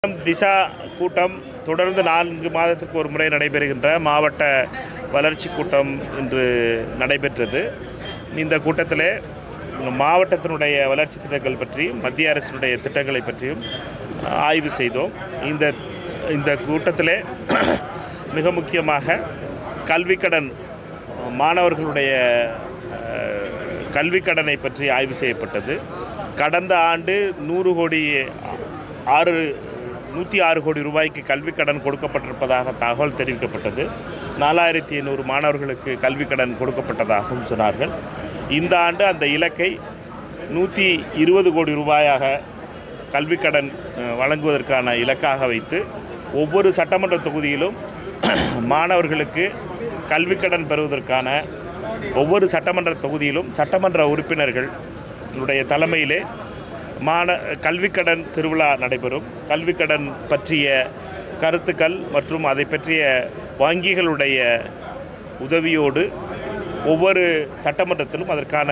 திசா கூட்டம் தொடர்ந்து நான்கு மாதத்துக்கு ஒரு முறை நடைபெறுகின்ற மாவட்ட வளர்ச்சி கூட்டம் இன்று நடைபெற்றது இந்த கூட்டத்திலே மாவட்டத்தினுடைய வளர்ச்சி திட்டங்கள் பற்றியும் மத்திய அரசினுடைய திட்டங்களை பற்றியும் ஆய்வு செய்தோம் இந்த இந்த கூட்டத்திலே மிக முக்கியமாக கல்விக்கடன் மாணவர்களுடைய அஹ், கல்விக்கடனை பற்றி ஆய்வு செய்யப்பட்டது கடந்த ஆண்டு நூறு கோடி ஆறு நூற்றி ஆறு கோடி ரூபாய்க்கு கல்விக் கடன் கொடுக்கப்பட்டிருப்பதாக தகவல் தெரிவிக்கப்பட்டது நாலாயிரத்தி ஐநூறு மாணவர்களுக்கு கல்விக் கடன் கொடுக்கப்பட்டதாகவும் சொன்னார்கள் இந்த ஆண்டு அந்த இலக்கை நூற்றி இருபது கோடி ரூபாயாக கல்விக் கடன் அஹ், வழங்குவதற்கான இலக்காக வைத்து ஒவ்வொரு சட்டமன்ற தொகுதியிலும் மாணவர்களுக்கு கல்விக் கடன் பெறுவதற்கான ஒவ்வொரு சட்டமன்ற தொகுதியிலும் சட்டமன்ற உறுப்பினர்கள் உடைய தலைமையிலே மாண கல்விக்கடன் திருவிழா நடைபெறும் கல்விக்கடன் பற்றிய கருத்துக்கள் மற்றும் அதை பற்றிய வங்கிகளுடைய உதவியோடு ஒவ்வொரு சட்டமன்றத்திலும் அதற்கான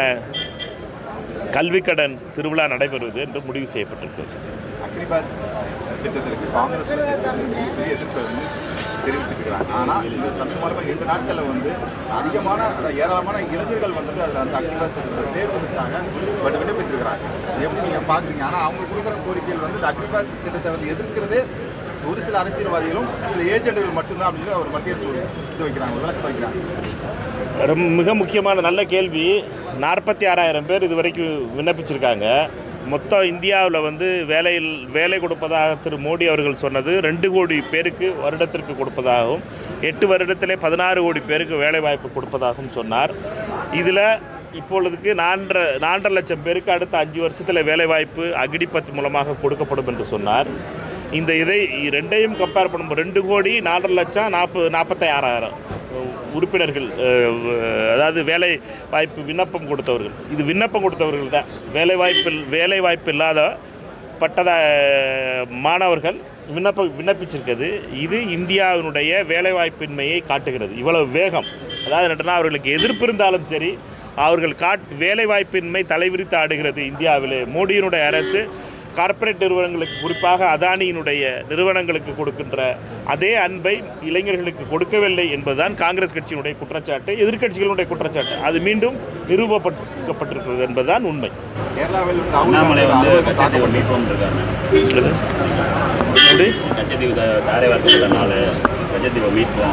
கல்விக்கடன் திருவிழா நடைபெறுவது என்று முடிவு செய்யப்பட்டிருக்கிறது அக்னிபாத் திட்டத்திற்கு காங்கிரஸ் பெரிய எதிர்ப்பை வந்து தெரிவிச்சிருக்கிறாங்க ஆனால் இந்த சமீபமாக இரண்டு நாட்களில் வந்து அதிகமான ஏராளமான இளைஞர்கள் வந்துட்டு அதில் அந்த அக்னிபாத் திட்டத்தில் சேர்வதற்காக பட் விண்ணப்பிச்சிருக்கிறாங்க இது எப்படி நீங்கள் பார்க்குறீங்க ஆனால் அவங்க கொடுக்குற கோரிக்கைகள் வந்து இந்த அக்னிபாத் திட்டத்தை வந்து எதிர்க்கிறதே ஒரு சில அரசியல்வாதிகளும் சில ஏஜென்ட்டுகள் மட்டும்தான் அப்படின்னு ஒரு மத்திய அரசு ஒரு இது வைக்கிறாங்க ஒரு விளக்கம் வைக்கிறாங்க ரொம்ப மிக முக்கியமான நல்ல கேள்வி நாற்பத்தி ஆறாயிரம் பேர் இது வரைக்கும் விண்ணப்பிச்சிருக்காங்க மொத்தம் இந்தியாவில் வந்து வேலையில் வேலை கொடுப்பதாக திரு மோடி அவர்கள் சொன்னது ரெண்டு கோடி பேருக்கு வருடத்திற்கு கொடுப்பதாகவும் எட்டு வருடத்திலே பதினாறு கோடி பேருக்கு வேலை வாய்ப்பு கொடுப்பதாகவும் சொன்னார் இதில் இப்பொழுதுக்கு நான்கரை நான்கரை லட்சம் பேருக்கு அடுத்த அஞ்சு வருஷத்தில் வேலைவாய்ப்பு அக்னிபத் மூலமாக கொடுக்கப்படும் என்று சொன்னார் இந்த இதை ரெண்டையும் கம்பேர் பண்ணும்போது ரெண்டு கோடி நாலரை லட்சம் நாற்பது நாற்பத்தி ஆறாயிரம் உறுப்பினர்கள் அஹ், அதாவது வேலை வாய்ப்பு விண்ணப்பம் கொடுத்தவர்கள் இது விண்ணப்பம் கொடுத்தவர்கள் தான் வேலை வாய்ப்பில் வேலை வாய்ப்பு இல்லாத பட்டத மாணவர்கள் விண்ணப்ப விண்ணப்பிச்சிருக்கிறது இது இந்தியாவினுடைய வேலைவாய்ப்பின்மையை காட்டுகிறது இவ்வளவு வேகம் அதாவது என்னன்னா அவர்களுக்கு எதிர்ப்பு இருந்தாலும் சரி அவர்கள் காட் வேலைவாய்ப்பின்மை தலைவிரித்து ஆடுகிறது இந்தியாவிலே மோடியினுடைய அரசு கார்ப்பரேட் நிறுவனங்களுக்கு குறிப்பாக அதானியினுடைய நிறுவனங்களுக்கு கொடுக்கின்ற அதே அன்பை இளைஞர்களுக்கு கொடுக்கவில்லை என்பதுதான் காங்கிரஸ் கட்சியினுடைய குற்றச்சாட்டு எதிர்க்கட்சிகளுடைய குற்றச்சாட்டு அது மீண்டும் நிரூபப்பட்டிருக்கிறது என்பதுதான் உண்மை கேரளாவில் வந்து அண்ணாமலை வந்து அவங்களுக்கு கச்சத்தீவு மீட்போம் இருக்காங்க அது எப்படி? கச்சத்தீவு த- தாரை வார்த்தைனால கச்சத்தீவை மீட்போம்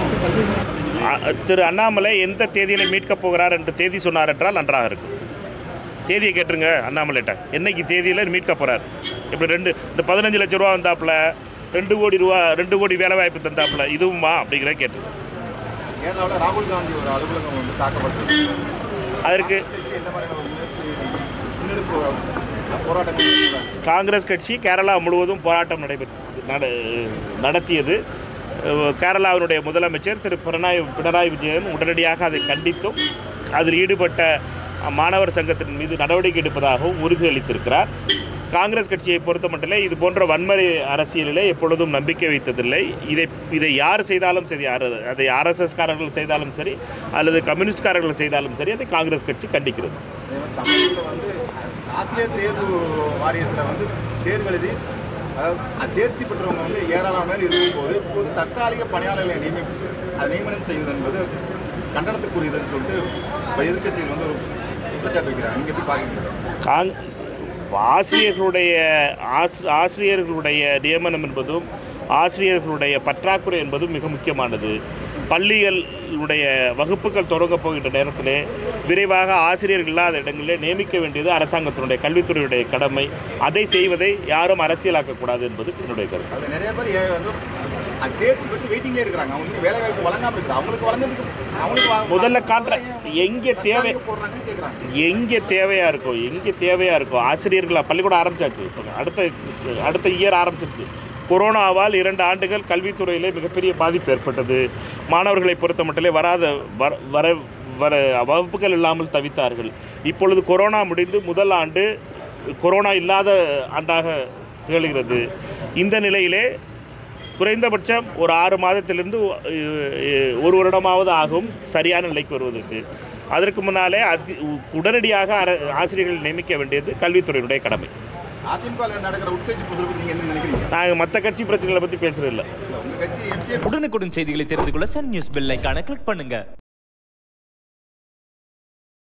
அ- திரு அண்ணாமலை எந்த தேதியில் மீட்கப் போகிறார் என்று தேதி சொன்னார் என்றால் நன்றாக இருக்கும் தேதியை கேட்டுருங்க அண்ணாமலைட்ட என்னைக்கு தேதியில் மீட்க போகிறார் இப்படி ரெண்டு இந்த பதினஞ்சு லட்ச ரூபா வந்தாப்புல ரெண்டு கோடி ரூபா ரெண்டு கோடி வேலை வாய்ப்பு தந்தாப்புல இதுவுமா அப்படிங்கிற கேட்டு கேரளாவில் ராகுல் காந்தி ஒரு அலுவலகம் வந்து தாக்கப்பட்டது அதற்கு கட்சி எந்த மாதிரியான ஒரு முன்னெடுப்பு முன்னெடுப்பு போராட்டங்கள் நடத்துறாங்க? காங்கிரஸ் கட்சி கேரளா முழுவதும் போராட்டம் நடைபெற்று நட நடத்தியது அஹ், கேரளாவினுடைய முதலமைச்சர் திரு பினராயி பினராயி விஜயன் உடனடியாக அதை கண்டித்தும் அதில் ஈடுபட்ட மாணவர் சங்கத்தின் மீது நடவடிக்கை எடுப்பதாகவும் உறுதியளித்திருக்கிறார் காங்கிரஸ் கட்சியை பொறுத்தமட்டிலே இது போன்ற வன்முறை அரசியலிலே எப்பொழுதும் நம்பிக்கை வைத்ததில்லை இதை இதை யார் செய்தாலும் சரி யார் அதை ஆர்எஸ்எஸ்காரர்கள் செய்தாலும் சரி அல்லது கம்யூனிஸ்ட்காரர்கள் செய்தாலும் சரி அதை காங்கிரஸ் கட்சி கண்டிக்கிறது அதே மாதிரி தமிழகத்தில் வந்து ஆசிரியர் தேர்வு வாரியத்தில் வந்து தேர்வு எழுதி அதாவது அது தேர்ச்சி பெற்றவங்க வந்து ஏராளமான பேர் இருக்கும்போது ஒரு தற்காலிக பணியாளர்களை நியமிப்பு அதை நியமனம் செய்வது என்பது கண்டனத்துக்குரியதுன்னு சொல்லிட்டு இப்ப எதிர்க்கட்சிகள் வந்து ஒரு குற்றச்சாட்டு வைக்கிறாங்க நீங்கள் எப்படி பார்க்குறீங்க காங் ஆசிரியர்களுடைய ஆஸ் ஆசிரியர்களுடைய நியமனம் என்பதும் ஆசிரியர்களுடைய பற்றாக்குறை என்பதும் மிக முக்கியமானது பள்ளிகளுடைய வகுப்புகள் தொடங்கப் போகின்ற நேரத்திலே விரைவாக ஆசிரியர்கள் இல்லாத இடங்களிலே நியமிக்க வேண்டியது அரசாங்கத்தினுடைய கல்வித்துறையுடைய கடமை அதை செய்வதை யாரும் அரசியலாக்கக்கூடாது என்பது என்னுடைய கருத்து அதில் நிறைய பேர் ஏ- வந்து அது தேர்ச்சி பெற்று வெயிட்டிங்லேயே இருக்கிறாங்க அவங்களுக்கு வேலை வாய்ப்பு வழங்காமல் இருக்குது அவங்களுக்கு வழங்குறதுக்கு அவங்களுக்கு வா- முதல்ல கான்ட்ராக்ட் எங்கே தேவை தற்காலிக போடுறாங்கன்னு கேட்குறாங்க எங்கே தேவையாக இருக்கோ எங்கே தேவையாக இருக்கோ ஆசிரியர்களா பள்ளிக்கூடம் ஆரம்பிச்சாச்சு இப்போ அடுத்த அடுத்த இயர் ஆரம்பிச்சிருச்சு கொரோனாவால் இரண்டு ஆண்டுகள் கல்வித்துறையிலே மிகப்பெரிய பாதிப்பு ஏற்பட்டது மாணவர்களை பொறுத்த மட்டிலே வராத வர வர வர வகுப்புகள் இல்லாமல் தவித்தார்கள் இப்பொழுது கொரோனா முடிந்து முதல் ஆண்டு கொரோனா இல்லாத ஆண்டாக திகழ்கிறது இந்த நிலையிலே குறைந்தபட்சம் ஒரு ஆறு மாதத்திலிருந்து அஹ், ஒரு வருடமாவது ஆகும் சரியான நிலைக்கு வருவதற்கு அதற்கு முன்னாலே அதி உடனடியாக அர- ஆசிரியர்கள் நியமிக்க வேண்டியது கல்வித்துறையினுடைய கடமை அதிமுக ல நடக்கிற உட்கட்சி புதுவை பத்தி நீங்க என்ன நினைக்கிறீங்க நாங்கள் மற்ற கட்சி பிரச்சனைகளை பற்றி பேசுறது இல்லை உங்க கட்சி எம்ஜிஆர் உடனுக்குடன் செய்திகளை தெரிந்து கொள்ள சன் நியூஸ் பெல் ஐகானை கிளிக் பண்ணுங்க